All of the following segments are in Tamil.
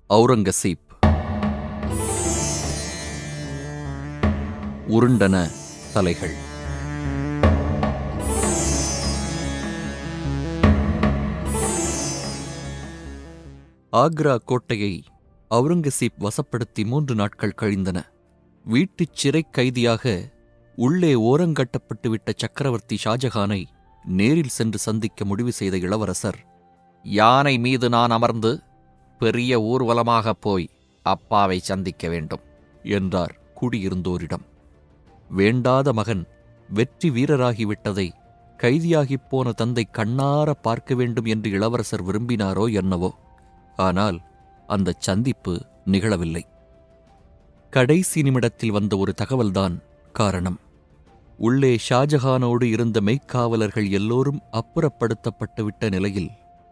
அவுரங்கசீப் உருண்டன தலைகள் ஆக்ரா கோட்டையை அவுரங்கசீப் வசப்படுத்தி மூன்று நாட்கள் கழிந்தன வீட்டுச் சிறைக் கைதியாக உள்ளே ஓரங்கட்டப்பட்டுவிட்ட சக்கரவர்த்தி ஷாஜகானை நேரில் சென்று சந்திக்க முடிவு செய்த இளவரசர் யானை மீது நான் அமர்ந்து பெரிய ஊர்வலமாகப் போய் அப்பாவை சந்திக்க வேண்டும் என்றார் குடியிருந்தோரிடம் வேண்டாத மகன் வெற்றி வீரராகிவிட்டதை கைதியாகிப் போன தந்தை கண்ணார பார்க்க வேண்டும் என்று இளவரசர் விரும்பினாரோ என்னவோ ஆனால் அந்தச் சந்திப்பு நிகழவில்லை கடைசி நிமிடத்தில் வந்த ஒரு தகவல்தான் காரணம் உள்ளே ஷாஜஹானோடு இருந்த மெய்க்காவலர்கள் எல்லோரும் அப்புறப்படுத்தப்பட்டுவிட்ட நிலையில்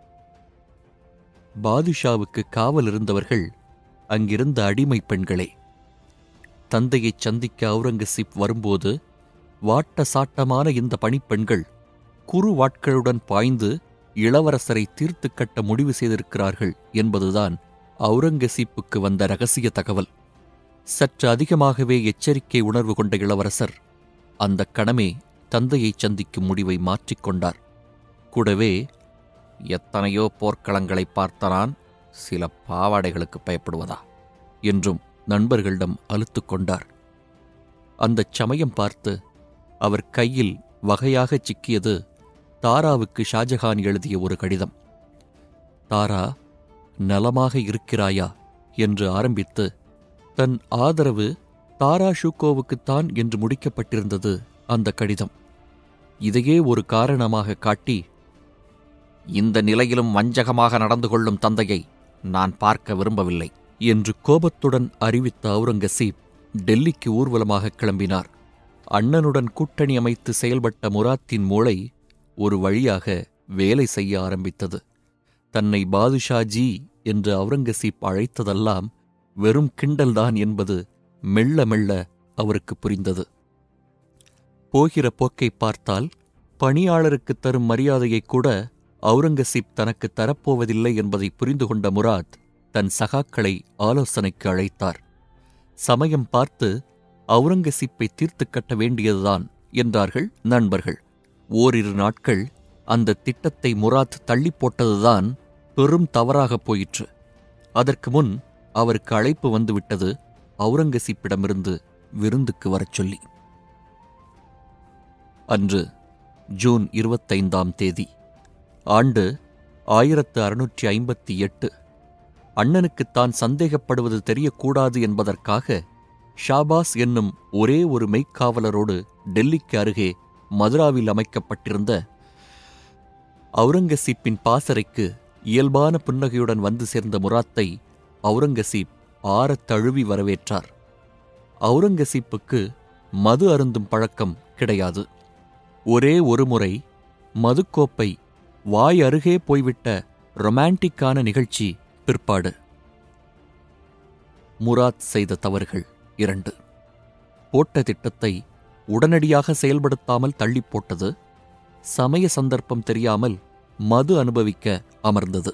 பாதுஷாவுக்கு காவல் இருந்தவர்கள் அங்கிருந்த அடிமை பெண்களே தந்தையைச் சந்திக்க அவுரங்கசீப் வரும்போது வாட்ட சாட்டமான இந்த பணிப்பெண்கள் குறு வாட்களுடன் பாய்ந்து இளவரசரை தீர்த்து கட்ட முடிவு செய்திருக்கிறார்கள் என்பதுதான் அவுரங்கசீப்புக்கு வந்த ரகசிய தகவல் சற்று அதிகமாகவே எச்சரிக்கை உணர்வு கொண்ட இளவரசர் அந்த கணமே தந்தையைச் சந்திக்கும் முடிவை மாற்றிக்கொண்டார் கூடவே எத்தனையோ போர்க்களங்களை பார்த்த நான் சில பாவாடைகளுக்கு பயப்படுவதா என்றும் நண்பர்களிடம் அலுத்துக் கொண்டார் அந்தச் சமயம் பார்த்து அவர் கையில் வகையாகச் சிக்கியது தாராவுக்கு ஷாஜகான் எழுதிய ஒரு கடிதம் தாரா நலமாக இருக்கிறாயா என்று ஆரம்பித்து தன் ஆதரவு தாரா ஷூக்கோவுக்குத்தான் என்று முடிக்கப்பட்டிருந்தது அந்த கடிதம் இதையே ஒரு காரணமாக காட்டி இந்த நிலையிலும் வஞ்சகமாக நடந்து கொள்ளும் தந்தையை நான் பார்க்க விரும்பவில்லை என்று கோபத்துடன் அறிவித்த அவுரங்கசீப் டெல்லிக்கு ஊர்வலமாக கிளம்பினார் அண்ணனுடன் கூட்டணி அமைத்து செயல்பட்ட முராத்தின் மூளை ஒரு வழியாக வேலை செய்ய ஆரம்பித்தது தன்னை பாதுஷாஜி என்று அவுரங்கசீப் அழைத்ததெல்லாம் வெறும் கிண்டல்தான் என்பது மெல்ல மெல்ல அவருக்கு புரிந்தது போகிற போக்கை பார்த்தால் பணியாளருக்கு தரும் மரியாதையைக் கூட அவுரங்கசீப் தனக்கு தரப்போவதில்லை என்பதை புரிந்து கொண்ட முராத் தன் சகாக்களை ஆலோசனைக்கு அழைத்தார் சமயம் பார்த்து அவுரங்கசீப்பை தீர்த்து கட்ட வேண்டியதுதான் என்றார்கள் நண்பர்கள் ஓரிரு நாட்கள் அந்த திட்டத்தை முராத் தள்ளி போட்டதுதான் பெரும் தவறாகப் போயிற்று அதற்கு முன் அவருக்கு அழைப்பு வந்துவிட்டது அவுரங்கசீப்பிடமிருந்து விருந்துக்கு வரச் சொல்லி அன்று ஜூன் இருபத்தைந்தாம் தேதி ஆண்டு ஆயிரத்து அறுநூற்றி ஐம்பத்தி எட்டு அண்ணனுக்கு தான் சந்தேகப்படுவது தெரியக்கூடாது என்பதற்காக ஷாபாஸ் என்னும் ஒரே ஒரு மெய்க்காவலரோடு டெல்லிக்கு அருகே மதுராவில் அமைக்கப்பட்டிருந்த அவுரங்கசீப்பின் பாசறைக்கு இயல்பான புன்னகையுடன் வந்து சேர்ந்த முராத்தை அவுரங்கசீப் ஆறத் தழுவி வரவேற்றார் அவுரங்கசீப்புக்கு மது அருந்தும் பழக்கம் கிடையாது ஒரே ஒரு முறை மதுக்கோப்பை வாய் அருகே போய்விட்ட ரொமான்டிக்கான நிகழ்ச்சி பிற்பாடு முராத் செய்த தவறுகள் இரண்டு போட்ட திட்டத்தை உடனடியாக செயல்படுத்தாமல் தள்ளிப் போட்டது சமய சந்தர்ப்பம் தெரியாமல் மது அனுபவிக்க அமர்ந்தது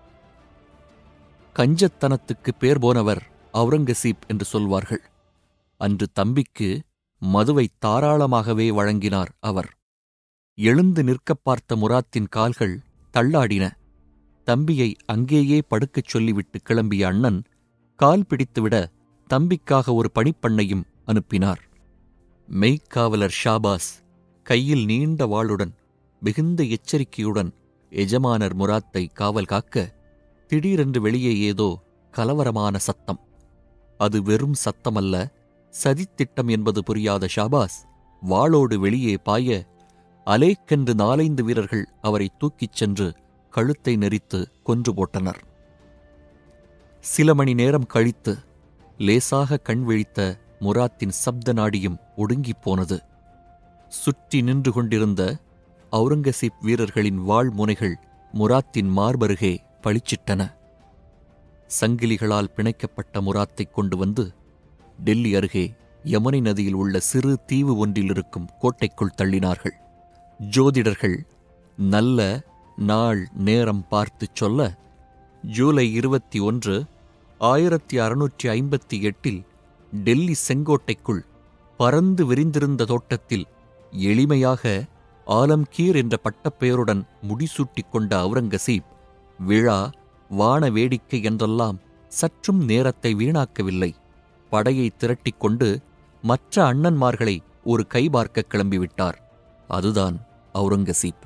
கஞ்சத்தனத்துக்கு பேர் போனவர் அவுரங்கசீப் என்று சொல்வார்கள் அன்று தம்பிக்கு மதுவை தாராளமாகவே வழங்கினார் அவர் எழுந்து நிற்கப் பார்த்த முராத்தின் கால்கள் தள்ளாடின தம்பியை அங்கேயே படுக்கச் சொல்லிவிட்டு கிளம்பிய அண்ணன் கால் பிடித்துவிட தம்பிக்காக ஒரு பணிப்பெண்ணையும் அனுப்பினார் மெய்க்காவலர் ஷாபாஸ் கையில் நீண்ட வாளுடன் மிகுந்த எச்சரிக்கையுடன் எஜமானர் முராத்தை காவல் காக்க திடீரென்று வெளியே ஏதோ கலவரமான சத்தம் அது வெறும் சத்தமல்ல சதித்திட்டம் என்பது புரியாத ஷாபாஸ் வாளோடு வெளியே பாய அலேக்கென்று நாலைந்து வீரர்கள் அவரை தூக்கிச் சென்று கழுத்தை நெரித்து கொன்று போட்டனர் சில மணி நேரம் கழித்து லேசாக கண் விழித்த முராத்தின் சப்த நாடியும் ஒடுங்கிப் போனது சுற்றி நின்று கொண்டிருந்த அவுரங்கசீப் வீரர்களின் வாழ் முனைகள் முராத்தின் மார்பருகே பளிச்சிட்டன சங்கிலிகளால் பிணைக்கப்பட்ட முராத்தைக் கொண்டு வந்து டெல்லி அருகே யமுனை நதியில் உள்ள சிறு தீவு ஒன்றில் இருக்கும் கோட்டைக்குள் தள்ளினார்கள் ஜோதிடர்கள் நல்ல நாள் நேரம் பார்த்துச் சொல்ல ஜூலை இருபத்தி ஒன்று ஆயிரத்தி அறுநூற்றி ஐம்பத்தி எட்டில் டெல்லி செங்கோட்டைக்குள் பறந்து விரிந்திருந்த தோட்டத்தில் எளிமையாக ஆலம்கீர் என்ற பட்டப்பெயருடன் முடிசூட்டிக் கொண்ட அவுரங்கசீப் விழா வான வேடிக்கை என்றெல்லாம் சற்றும் நேரத்தை வீணாக்கவில்லை படையை திரட்டிக் கொண்டு மற்ற அண்ணன்மார்களை ஒரு கைபார்க்க கிளம்பிவிட்டார் அதுதான் அவுரங்கசீப்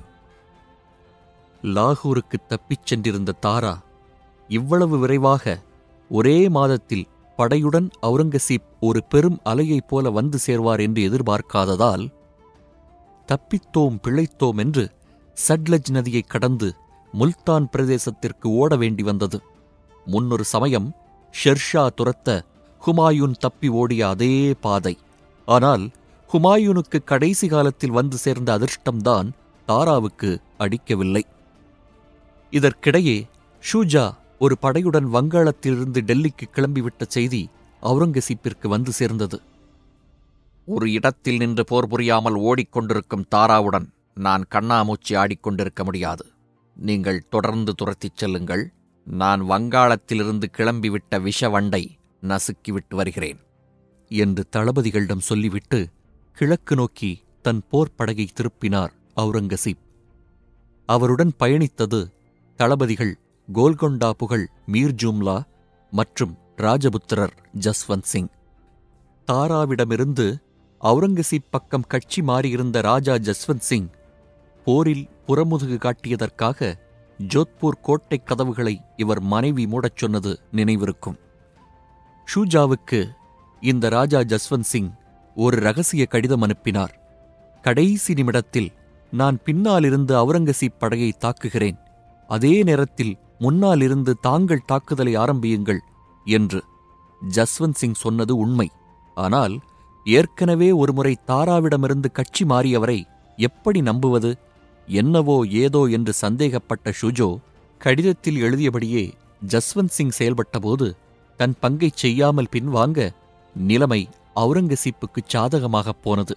லாகூருக்கு தப்பிச் சென்றிருந்த தாரா இவ்வளவு விரைவாக ஒரே மாதத்தில் படையுடன் அவுரங்கசீப் ஒரு பெரும் அலையைப் போல வந்து சேர்வார் என்று எதிர்பார்க்காததால் தப்பித்தோம் பிழைத்தோம் என்று சட்லஜ் நதியைக் கடந்து முல்தான் பிரதேசத்திற்கு ஓட வேண்டி வந்தது முன்னொரு சமயம் ஷெர்ஷா துரத்த ஹுமாயூன் தப்பி ஓடிய அதே பாதை ஆனால் ஹுமாயூனுக்கு கடைசி காலத்தில் வந்து சேர்ந்த அதிர்ஷ்டம்தான் தாராவுக்கு அடிக்கவில்லை இதற்கிடையே ஷூஜா ஒரு படையுடன் வங்காளத்திலிருந்து டெல்லிக்கு கிளம்பிவிட்ட செய்தி அவுரங்கசீப்பிற்கு வந்து சேர்ந்தது ஒரு இடத்தில் நின்று போர் புரியாமல் ஓடிக்கொண்டிருக்கும் தாராவுடன் நான் கண்ணாமூச்சி ஆடிக்கொண்டிருக்க முடியாது நீங்கள் தொடர்ந்து துரத்திச் செல்லுங்கள் நான் வங்காளத்திலிருந்து கிளம்பிவிட்ட விஷவண்டை நசுக்கிவிட்டு வருகிறேன் என்று தளபதிகளிடம் சொல்லிவிட்டு கிழக்கு நோக்கி தன் போர்ப்படையை திருப்பினார் அவுரங்கசீப் அவருடன் பயணித்தது தளபதிகள் கோல்கொண்டா புகழ் மீர் ஜூம்லா மற்றும் ராஜபுத்திரர் ஜஸ்வந்த் சிங் தாராவிடமிருந்து அவுரங்கசீப் பக்கம் கட்சி மாறியிருந்த ராஜா ஜஸ்வந்த் சிங் போரில் புறமுதுகு காட்டியதற்காக ஜோத்பூர் கோட்டைக் கதவுகளை இவர் மனைவி மூடச் சொன்னது நினைவிருக்கும் ஷூஜாவுக்கு இந்த ராஜா ஜஸ்வந்த் சிங் ஒரு ரகசிய கடிதம் அனுப்பினார் கடைசி நிமிடத்தில் நான் பின்னாலிருந்து அவுரங்கசீப் படையை தாக்குகிறேன் அதே நேரத்தில் முன்னாலிருந்து தாங்கள் தாக்குதலை ஆரம்பியுங்கள் என்று ஜஸ்வந்த் சிங் சொன்னது உண்மை ஆனால் ஏற்கனவே ஒருமுறை தாராவிடமிருந்து கட்சி மாறியவரை எப்படி நம்புவது என்னவோ ஏதோ என்று சந்தேகப்பட்ட ஷுஜோ கடிதத்தில் எழுதியபடியே ஜஸ்வந்த் சிங் செயல்பட்டபோது தன் பங்கைச் செய்யாமல் பின்வாங்க நிலைமை அவுரங்கசீப்புக்குச் சாதகமாகப் போனது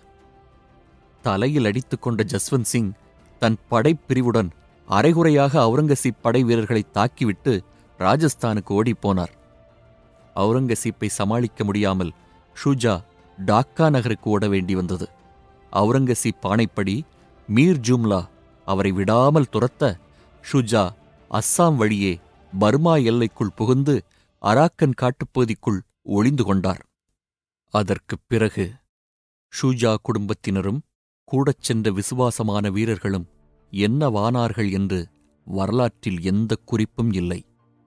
தலையில் அடித்துக்கொண்ட ஜஸ்வந்த் சிங் தன் படைப்பிரிவுடன் அரைகுறையாக அவுரங்கசீப் படை வீரர்களை தாக்கிவிட்டு ராஜஸ்தானுக்கு ஓடிப்போனார் அவுரங்கசீப்பை சமாளிக்க முடியாமல் ஷூஜா டாக்கா நகருக்கு ஓட வேண்டி வந்தது அவுரங்கசீப் ஆணைப்படி மீர் ஜூம்லா அவரை விடாமல் துரத்த ஷுஜா அஸ்ஸாம் வழியே பர்மா எல்லைக்குள் புகுந்து அராக்கன் காட்டுப்பகுதிக்குள் ஒளிந்து கொண்டார் அதற்குப் பிறகு ஷூஜா குடும்பத்தினரும் கூடச் சென்ற விசுவாசமான வீரர்களும் என்னவானார்கள் என்று வரலாற்றில் எந்தக் குறிப்பும் இல்லை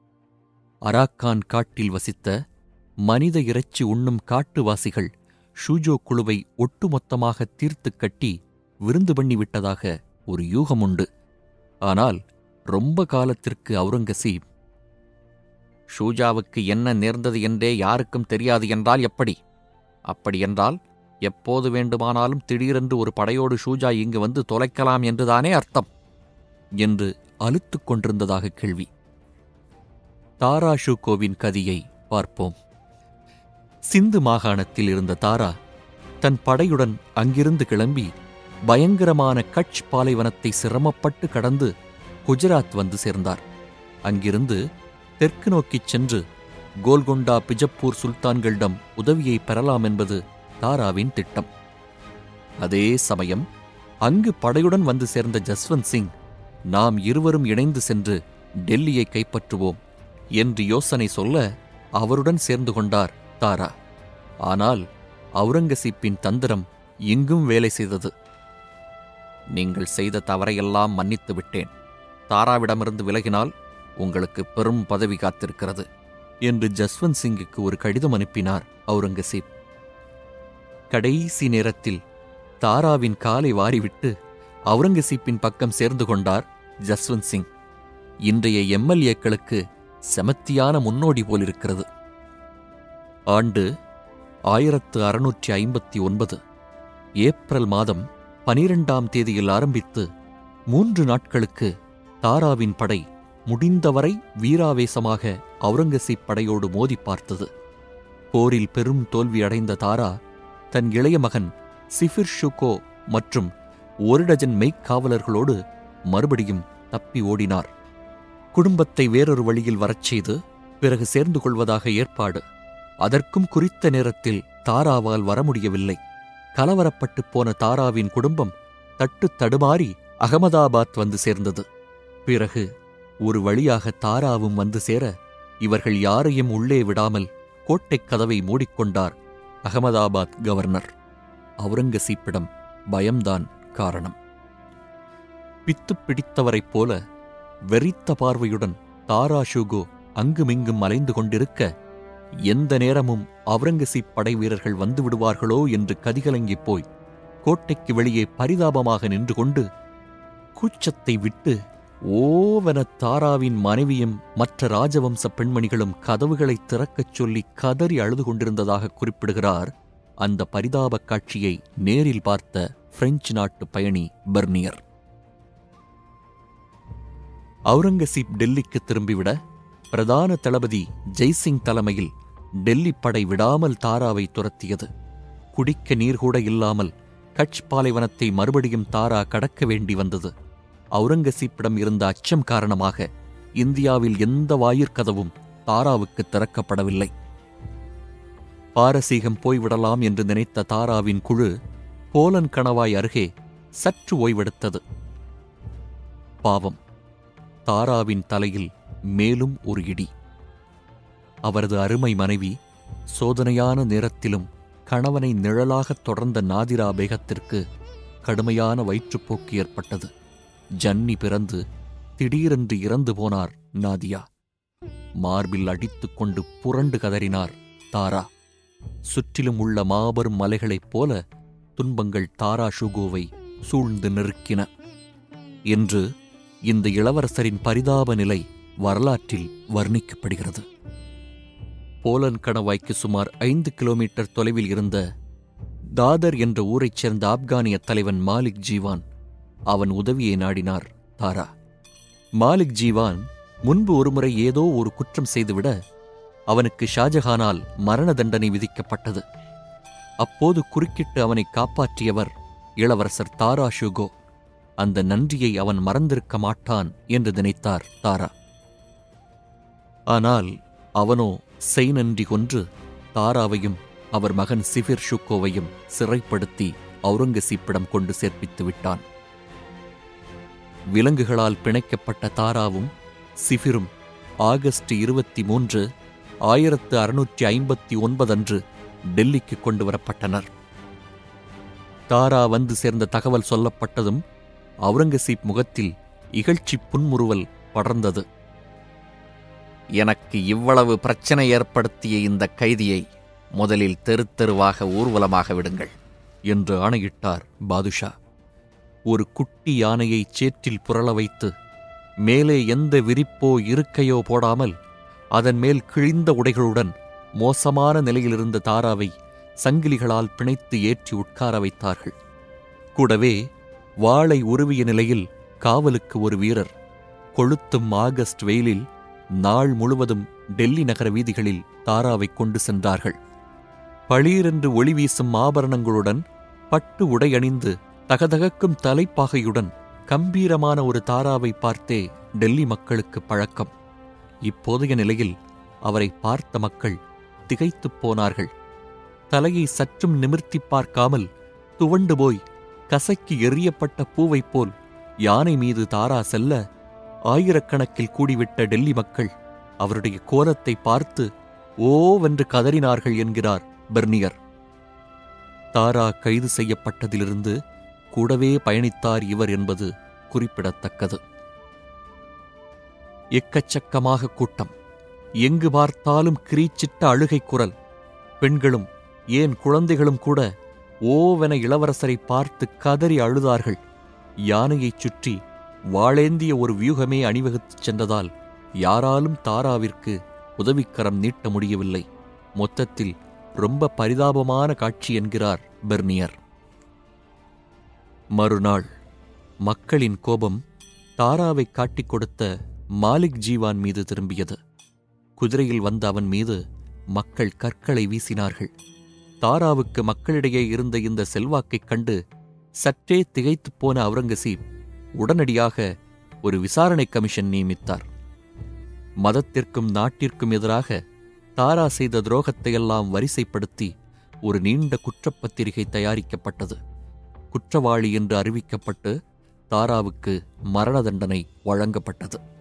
அராக்கான் காட்டில் வசித்த மனித இறைச்சி உண்ணும் காட்டுவாசிகள் ஷூஜோ குழுவை ஒட்டுமொத்தமாக தீர்த்துக் கட்டி விருந்து பண்ணிவிட்டதாக ஒரு யூகமுண்டு ஆனால் ரொம்ப காலத்திற்கு அவுரங்கசீப் ஷூஜாவுக்கு என்ன நேர்ந்தது என்றே யாருக்கும் தெரியாது என்றால் எப்படி அப்படியென்றால் எப்போது வேண்டுமானாலும் திடீரென்று ஒரு படையோடு ஷூஜா இங்கு வந்து தொலைக்கலாம் என்றுதானே அர்த்தம் என்று அலுத்துக் கொண்டிருந்ததாக கேள்வி தாரா ஷூகோவின் கதியை பார்ப்போம் சிந்து மாகாணத்தில் இருந்த தாரா தன் படையுடன் அங்கிருந்து கிளம்பி பயங்கரமான கட்ச் பாலைவனத்தை சிரமப்பட்டு கடந்து குஜராத் வந்து சேர்ந்தார் அங்கிருந்து தெற்கு நோக்கிச் சென்று கோல்கொண்டா பிஜப்பூர் சுல்தான்களிடம் உதவியை பெறலாம் என்பது தாராவின் திட்டம் அதே சமயம் அங்கு படையுடன் வந்து சேர்ந்த ஜஸ்வந்த் சிங் நாம் இருவரும் இணைந்து சென்று டெல்லியை கைப்பற்றுவோம் என்று யோசனை சொல்ல அவருடன் சேர்ந்து கொண்டார் தாரா ஆனால் அவுரங்கசீப்பின் தந்திரம் இங்கும் வேலை செய்தது நீங்கள் செய்த தவறையெல்லாம் மன்னித்து விட்டேன் தாராவிடமிருந்து விலகினால் உங்களுக்கு பெரும் பதவி காத்திருக்கிறது என்று ஜஸ்வந்த் சிங்குக்கு ஒரு கடிதம் அனுப்பினார் அவுரங்கசீப் கடைசி நேரத்தில் தாராவின் காலை வாரிவிட்டு அவுரங்கசீப்பின் பக்கம் சேர்ந்து கொண்டார் ஜஸ்வந்த் சிங் இன்றைய எம்எல்ஏக்களுக்கு செமத்தியான முன்னோடி போலிருக்கிறது ஆண்டு ஆயிரத்து அறுநூற்றி ஐம்பத்தி ஒன்பது ஏப்ரல் மாதம் பனிரெண்டாம் தேதியில் ஆரம்பித்து மூன்று நாட்களுக்கு தாராவின் படை முடிந்தவரை வீராவேசமாக அவுரங்கசீப் படையோடு மோதி பார்த்தது போரில் பெரும் தோல்வி அடைந்த தாரா தன் இளைய மகன் சிஃபிர் ஷுகோ மற்றும் ஒரு டஜன் மெய்க்காவலர்களோடு மறுபடியும் தப்பி ஓடினார் குடும்பத்தை வேறொரு வழியில் வரச் செய்து பிறகு சேர்ந்து கொள்வதாக ஏற்பாடு அதற்கும் குறித்த நேரத்தில் தாராவால் வர முடியவில்லை கலவரப்பட்டுப் போன தாராவின் குடும்பம் தட்டு தடுமாறி அகமதாபாத் வந்து சேர்ந்தது பிறகு ஒரு வழியாக தாராவும் வந்து சேர இவர்கள் யாரையும் உள்ளே விடாமல் கோட்டைக் கதவை மூடிக்கொண்டார் அகமதாபாத் கவர்னர் அவுரங்கசீப்பிடம் பயம்தான் காரணம் பித்து பிடித்தவரைப் போல வெறித்த பார்வையுடன் தாரா ஷூகோ அங்குமிங்கும் அலைந்து கொண்டிருக்க எந்த நேரமும் அவுரங்கசீப் படை வீரர்கள் வந்து விடுவார்களோ என்று கதிகலங்கிப் போய் கோட்டைக்கு வெளியே பரிதாபமாக நின்று கொண்டு கூச்சத்தை விட்டு ஓவென தாராவின் மனைவியும் மற்ற ராஜவம்ச பெண்மணிகளும் கதவுகளை திறக்கச் சொல்லி கதறி அழுது கொண்டிருந்ததாக குறிப்பிடுகிறார் அந்த பரிதாபக் காட்சியை நேரில் பார்த்த பிரெஞ்சு நாட்டு பயணி பெர்னியர் அவுரங்கசீப் டெல்லிக்கு திரும்பிவிட பிரதான தளபதி ஜெய்சிங் தலைமையில் டெல்லி படை விடாமல் தாராவை துரத்தியது குடிக்க நீர் கூட இல்லாமல் கட்ச் பாலைவனத்தை மறுபடியும் தாரா கடக்க வேண்டி வந்தது அவுரங்கசீப்பிடம் இருந்த அச்சம் காரணமாக இந்தியாவில் எந்த வாயிற்கதவும் தாராவுக்கு திறக்கப்படவில்லை பாரசீகம் போய்விடலாம் என்று நினைத்த தாராவின் குழு போலன் கணவாய் அருகே சற்று ஓய்வெடுத்தது பாவம் தாராவின் தலையில் மேலும் ஒரு இடி அவரது அருமை மனைவி சோதனையான நேரத்திலும் கணவனை நிழலாகத் தொடர்ந்த நாதிரா பேகத்திற்கு கடுமையான வயிற்றுப்போக்கு ஏற்பட்டது ஜன்னி பிறந்து திடீரென்று இறந்து போனார் நாதியா மார்பில் அடித்துக் கொண்டு புரண்டு கதறினார் தாரா சுற்றிலும் உள்ள மாபெரும் மலைகளைப் போல துன்பங்கள் தாரா ஷுகோவை சூழ்ந்து நெருக்கின என்று இந்த இளவரசரின் பரிதாப நிலை வரலாற்றில் வர்ணிக்கப்படுகிறது போலன் கணவாய்க்கு சுமார் ஐந்து கிலோமீட்டர் தொலைவில் இருந்த தாதர் என்ற ஊரைச் சேர்ந்த ஆப்கானிய தலைவன் மாலிக் ஜீவான் அவன் உதவியை நாடினார் தாரா மாலிக் ஜீவான் முன்பு ஒருமுறை ஏதோ ஒரு குற்றம் செய்துவிட அவனுக்கு ஷாஜஹானால் மரண தண்டனை விதிக்கப்பட்டது அப்போது குறுக்கிட்டு அவனை காப்பாற்றியவர் இளவரசர் தாரா ஷுகோ அந்த நன்றியை அவன் மறந்திருக்க மாட்டான் என்று நினைத்தார் தாரா ஆனால் அவனோ செய் நன்றி கொன்று தாராவையும் அவர் மகன் சிபிர் ஷுக்கோவையும் சிறைப்படுத்தி அவுரங்கசீப்பிடம் கொண்டு சேர்ப்பித்து விட்டான் விலங்குகளால் பிணைக்கப்பட்ட தாராவும் சிபிரும் ஆகஸ்ட் இருபத்தி மூன்று ஆயிரத்து அறுநூற்றி ஐம்பத்தி ஒன்பதன்று டெல்லிக்கு கொண்டு வரப்பட்டனர் தாரா வந்து சேர்ந்த தகவல் சொல்லப்பட்டதும் அவுரங்கசீப் முகத்தில் இகழ்ச்சி புன்முறுவல் படர்ந்தது எனக்கு இவ்வளவு பிரச்சனை ஏற்படுத்திய இந்த கைதியை முதலில் தெரு தெருவாக ஊர்வலமாக விடுங்கள் என்று ஆணையிட்டார் பாதுஷா ஒரு குட்டி யானையை சேற்றில் புரள வைத்து மேலே எந்த விரிப்போ இருக்கையோ போடாமல் அதன் மேல் கிழிந்த உடைகளுடன் மோசமான நிலையிலிருந்த தாராவை சங்கிலிகளால் பிணைத்து ஏற்றி உட்கார வைத்தார்கள் கூடவே வாளை உருவிய நிலையில் காவலுக்கு ஒரு வீரர் கொளுத்தும் ஆகஸ்ட் வெயிலில் நாள் முழுவதும் டெல்லி நகர வீதிகளில் தாராவை கொண்டு சென்றார்கள் பளீரென்று ஒளி வீசும் ஆபரணங்களுடன் பட்டு உடை அணிந்து தகதகக்கும் தலைப்பாகையுடன் கம்பீரமான ஒரு தாராவை பார்த்தே டெல்லி மக்களுக்கு பழக்கம் இப்போதைய நிலையில் அவரை பார்த்த மக்கள் திகைத்துப் போனார்கள் தலையை சற்றும் நிமிர்த்திப் பார்க்காமல் துவண்டு போய் கசக்கி எறியப்பட்ட பூவைப் போல் யானை மீது தாரா செல்ல ஆயிரக்கணக்கில் கூடிவிட்ட டெல்லி மக்கள் அவருடைய கோலத்தை பார்த்து ஓவென்று கதறினார்கள் என்கிறார் பெர்னியர் தாரா கைது செய்யப்பட்டதிலிருந்து கூடவே பயணித்தார் இவர் என்பது குறிப்பிடத்தக்கது எக்கச்சக்கமாக கூட்டம் எங்கு பார்த்தாலும் கிரீச்சிட்ட அழுகை குரல் பெண்களும் ஏன் குழந்தைகளும் கூட ஓவென இளவரசரை பார்த்து கதறி அழுதார்கள் யானையைச் சுற்றி வாளேந்திய ஒரு வியூகமே அணிவகுத்துச் சென்றதால் யாராலும் தாராவிற்கு உதவிக்கரம் நீட்ட முடியவில்லை மொத்தத்தில் ரொம்ப பரிதாபமான காட்சி என்கிறார் பெர்னியர் மறுநாள் மக்களின் கோபம் தாராவை காட்டிக் கொடுத்த மாலிக் ஜீவான் மீது திரும்பியது குதிரையில் வந்த அவன் மீது மக்கள் கற்களை வீசினார்கள் தாராவுக்கு மக்களிடையே இருந்த இந்த செல்வாக்கைக் கண்டு சற்றே திகைத்துப் போன அவுரங்கசீப் உடனடியாக ஒரு விசாரணை கமிஷன் நியமித்தார் மதத்திற்கும் நாட்டிற்கும் எதிராக தாரா செய்த துரோகத்தையெல்லாம் வரிசைப்படுத்தி ஒரு நீண்ட குற்றப்பத்திரிகை தயாரிக்கப்பட்டது குற்றவாளி என்று அறிவிக்கப்பட்டு தாராவுக்கு மரண தண்டனை வழங்கப்பட்டது